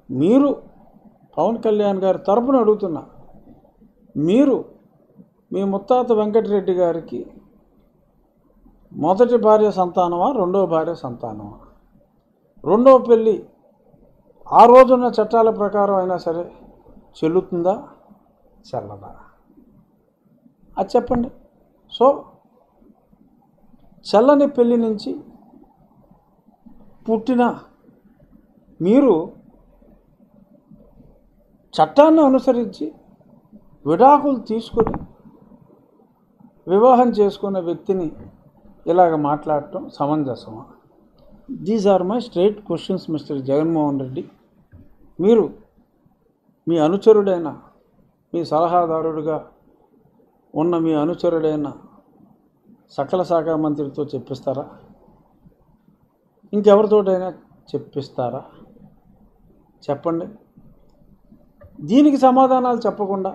మీరు పవన్ కళ్యాణ్ గారి తరపున అడుగుతున్నా మీరు మీ ముత్తాత వెంకటరెడ్డి గారికి మొదటి భార్య సంతానమా రెండో భార్య సంతానమా రెండో పెళ్ళి ఆ రోజున్న చట్టాల ప్రకారం అయినా సరే చెల్లుతుందా చెల్లదా అది చెప్పండి సో చల్లని పెళ్లి నుంచి పుట్టిన మీరు చట్టాన్ని అనుసరించి విడాకులు తీసుకొని వివాహం చేసుకున్న వ్యక్తిని ఇలాగ మాట్లాడటం సమంజసమా these are my straight questions mister Jaganmohan Reddy మీరు మీ అనుచరుడైన మీ సలహాదారుడిగా ఉన్న మీ అనుచరుడైన సకల శాఖ మంత్రితో చెప్పిస్తారా ఇంకెవరితోటైనా చెప్పిస్తారా చెప్పండి దీనికి సమాధానాలు చెప్పకుండా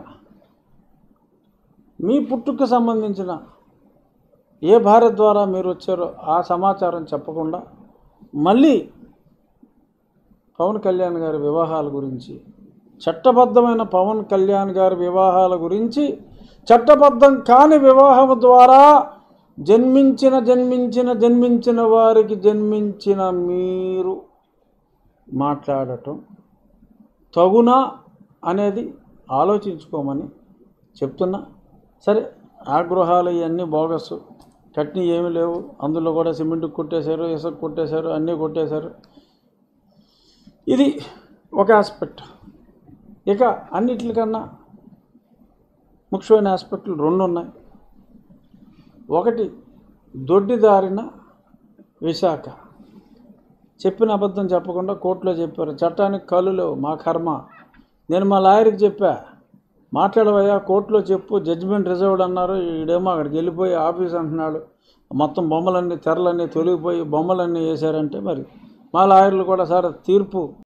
మీ పుట్టుకు సంబంధించిన ఏ భార్య ద్వారా మీరు వచ్చారో ఆ సమాచారం చెప్పకుండా మళ్ళీ పవన్ కళ్యాణ్ గారి వివాహాల గురించి చట్టబద్ధమైన పవన్ కళ్యాణ్ గారి వివాహాల గురించి చట్టబద్ధం కాని వివాహం ద్వారా జన్మించిన జన్మించిన జన్మించిన వారికి జన్మించిన మీరు మాట్లాడటం తగునా అనేది ఆలోచించుకోమని చెప్తున్నా సరే ఆ గృహాలు ఇవన్నీ బోగస్ కట్ని ఏమీ లేవు అందులో కూడా సిమెంట్ కొట్టేశారు ఇసుక కొట్టేశారు అన్నీ కొట్టేశారు ఇది ఒక ఆస్పెక్ట్ ఇక అన్నిటికన్నా ముఖ్యమైన ఆస్పెక్టులు రెండు ఉన్నాయి ఒకటి దొడ్డిదారిన విశాఖ చెప్పిన అబద్ధం చెప్పకుండా కోర్టులో చెప్పారు చట్టానికి కళ్ళు లేవు మా కర్మ నేను మా లాయర్కి చెప్పా మాట్లాడవయ్యా కోర్టులో చెప్పు జడ్జిమెంట్ రిజర్వ్డ్ అన్నారు ఈడేమో అక్కడికి వెళ్ళిపోయి ఆఫీస్ అంటున్నాడు మొత్తం బొమ్మలన్నీ తెరలన్నీ తొలగిపోయి బొమ్మలన్నీ వేశారంటే మరి మా లాయర్లు కూడా సార్ తీర్పు